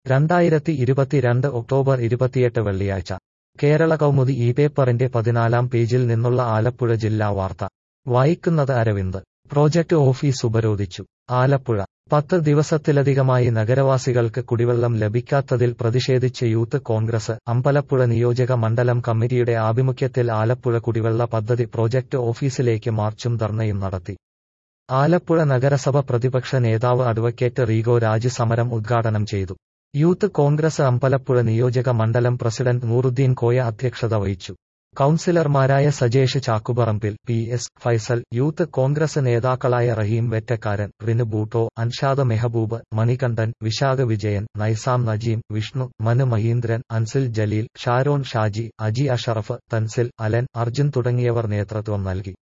രണ്ടായിരത്തി ഇരുപത്തിരണ്ട് ഒക്ടോബർ ഇരുപത്തിയെട്ട് വെള്ളിയാഴ്ച കേരള കൗമുദി ഈ പേപ്പറിന്റെ പതിനാലാം പേജിൽ നിന്നുള്ള ആലപ്പുഴ ജില്ലാ വാർത്ത വായിക്കുന്നത് അരവിന്ദ് പ്രോജക്ട് ഓഫീസ് ഉപരോധിച്ചു ആലപ്പുഴ പത്ത് ദിവസത്തിലധികമായി നഗരവാസികൾക്ക് കുടിവെള്ളം ലഭിക്കാത്തതിൽ പ്രതിഷേധിച്ച് യൂത്ത് കോൺഗ്രസ് അമ്പലപ്പുഴ നിയോജക മണ്ഡലം കമ്മിറ്റിയുടെ ആഭിമുഖ്യത്തിൽ ആലപ്പുഴ കുടിവെള്ള പദ്ധതി പ്രോജക്ട് ഓഫീസിലേക്ക് മാർച്ചും ധർണയും നടത്തി ആലപ്പുഴ നഗരസഭ പ്രതിപക്ഷ നേതാവ് അഡ്വക്കേറ്റ് റീഗോ രാജ് സമരം ഉദ്ഘാടനം ചെയ്തു യൂത്ത് കോൺഗ്രസ് അമ്പലപ്പുഴ നിയോജക മണ്ഡലം പ്രസിഡന്റ് നൂറുദ്ദീൻ കോയ അധ്യക്ഷത വഹിച്ചു കൌൺസിലർമാരായ Sajesh Chakkuparambil P S Faisal youth Congress നേതാക്കളായ റഹീം വെറ്റക്കാരൻ റിനു ബൂട്ടോ അൻഷാദ് മെഹബൂബ് മണികണ്ഠൻ വിശാഖ വിജയൻ നൈസാം നജീം വിഷ്ണു മനു മഹീന്ദ്രൻ അൻസിൽ ജലീൽ ഷാരോൺ ഷാജി അജി അഷറഫ് തൻസിൽ അലൻ അർജുൻ തുടങ്ങിയവർ നേതൃത്വം നൽകി